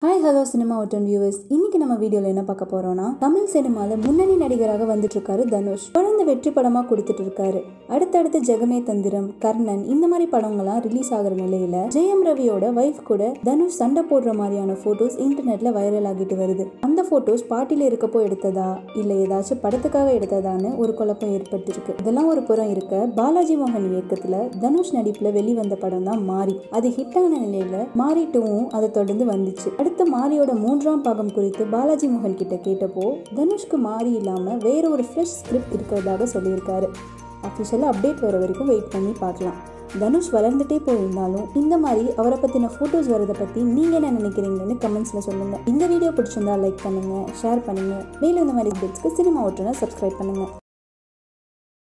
hi hello cinema ஒட்டன் viewers இன்னைக்கு நம்ம வீடியோல என்ன பார்க்க போறோம்னா தமிழ் சினிமால முன்னணி நடிகராக வந்துட்டு இருக்காரு தனுஷ் தொடர்ந்து வெற்றி படமா கொடுத்துட்டு இருக்காரு அடுத்தடுத்து ஜெகமே தந்திரம் கர்ணன் இந்த மாதிரி படங்கள்லாம் ரிலீஸ் ஆகுற நிலையில ஜெயம் ரவியோட வைஃப் கூட தனுஷ் சண்டை போடுற மாதிரியான போட்டோஸ் இன்டர்நெட்ல வைரல் ஆகிட்டு வருது அந்த போட்டோஸ் பாட்டில இருக்கப்போ எடுத்ததா இல்ல ஏதாச்சும் படத்துக்காக எடுத்ததான்னு ஒரு குழப்பம் ஏற்பட்டிருக்கு இதெல்லாம் ஒரு புறம் இருக்க பாலாஜி மோகன் இயக்கத்துல தனுஷ் நடிப்புல வெளிவந்த படம் தான் மாறி அது ஹிட் ஆன நிலையில மாறி டூவும் அதை தொடர்ந்து வந்துச்சு அடுத்து மாரியோட மூன்றாம் பாகம் குறித்து பாலாஜி மோகன் கிட்ட கேட்டப்போ தனுஷ்க்கு மாறி இல்லாம வேற ஒரு ஃப்ரெஷ் ஸ்கிரிப்ட் இருக்கிறதாக சொல்லியிருக்காரு அஃபிஷியலாக அப்டேட் வர வரைக்கும் வெயிட் பண்ணி பார்க்கலாம் தனுஷ் வளர்ந்துட்டே போயிருந்தாலும் இந்த மாதிரி அவரை பற்றின ஃபோட்டோஸ் வரதை பற்றி நீங்கள் என்ன நினைக்கிறீங்கன்னு கமெண்ட்ஸில் சொல்லுங்கள் இந்த வீடியோ பிடிச்சிருந்தா லைக் பண்ணுங்கள் ஷேர் பண்ணுங்கள் மேலும் இந்த மாதிரி அப்டேட்ஸ்க்கு சினிமா ஓட்டுனா சப்ஸ்கிரைப் பண்ணுங்கள்